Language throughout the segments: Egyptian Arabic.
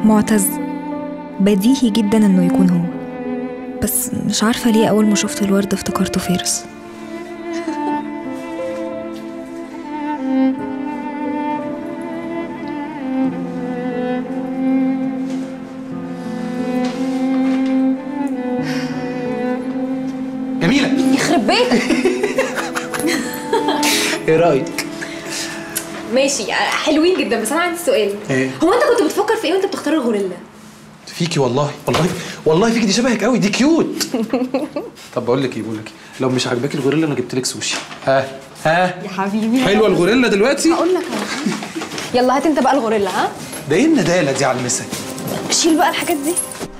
معتز بديهي جدا انه يكون هو بس مش عارفة ليه أول ما شفت الورد افتكرته فارس جميله يخرب بيتك ايه رايك ماشي حلوين جدا بس انا عندي سؤال إيه؟ هو انت كنت بتفكر في ايه وانت بتختار الغوريلا فيكي والله والله والله فيكي دي شبهك قوي دي كيوت طب بقول لك ايه بقول لك إيه؟ لو مش عاجباكي الغوريلا انا جبت لك سوشي ها ها يا حبيبي حلوه الغوريلا دلوقتي هقول لك اهو يلا هات انت بقى الغوريلا ها ده ايه الندالة دي على المسا شيل بقى الحاجات دي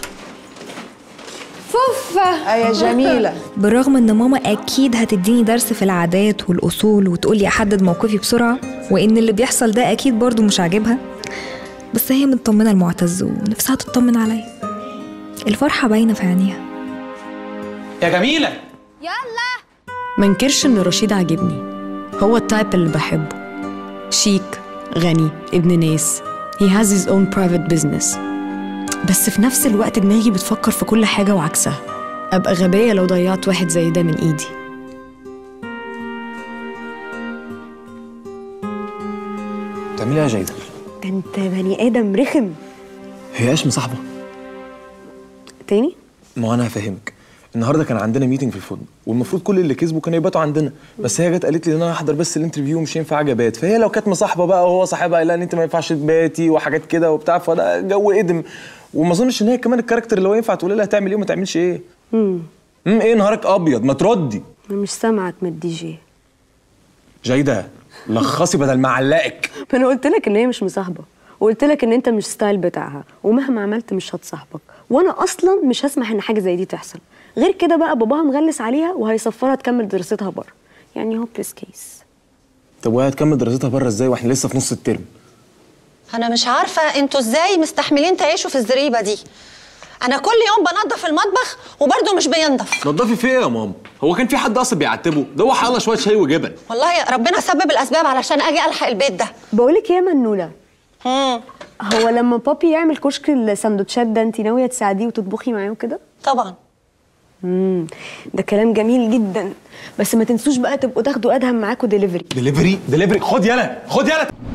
فوفا يا جميلة بالرغم ان ماما اكيد هتديني درس في العادات والاصول وتقولي احدد موقفي بسرعه وان اللي بيحصل ده اكيد برضو مش عاجبها بس هي مطمنه لمعتز ونفسها تطمن عليا الفرحه باينه في عينيها يا جميله ما انكرش ان رشيد عاجبني هو التايب اللي بحبه شيك غني ابن ناس he has his own private business بس في نفس الوقت دماغي بتفكر في كل حاجة وعكسها أبقى غبية لو ضيعت واحد زي ده من إيدي بتعملي ايه يا جيدة؟ ده انت بني ادم رخم هي ايش مصاحبة؟ تاني ما هو انا هفهمك النهارده كان عندنا ميتنج في الفندق والمفروض كل اللي كسبوا كانوا يباتوا عندنا بس هي جت قالت لي ان انا هحضر بس الانترفيو ومش ينفع اجي ابات فهي لو كانت مصاحبه بقى وهو صاحبها قال لها ان انت ما ينفعش تباتي وحاجات كده وبتاع فده جو ادم وما اظنش ان هي كمان الكاركتر اللي هو ينفع تقول لها تعمل ايه وما تعملش ايه امم ايه نهارك ابيض ما تردي انا مش سامعك من الدي جي جيدة لخصي بدل ما اعلقك ما انا قلت لك ان هي مش مصاحبه وقلت لك ان انت مش ستايل بتاعها ومهما عملت مش هتصاحبك وانا اصلا مش هسمح ان حاجه زي دي تحصل غير كده بقى باباها مغلس عليها وهيسفرها تكمل دراستها بره يعني هوبليس كيس طب وهي هتكمل دراستها بره ازاي واحنا لسه في نص الترم انا مش عارفه انتوا ازاي مستحملين تعيشوا في الزريبه دي انا كل يوم بنظف المطبخ وبرضه مش بينضف نضفي في ايه يا ماما هو كان في حد اصلا بيعتبه ده هو حاله شويه شاي وجبن والله ربنا سبب الاسباب علشان اجي الحق البيت ده بقول لك ايه يا منوله مم. هو لما بابي يعمل كشك السندوتشات ده انت ناويه تساعديه وتطبخي معاه وكده طبعا امم ده كلام جميل جدا بس ما تنسوش بقى تبقوا تاخدوا ادهم معاكوا ديليفري دليفري دليفري خد يلا خد يلا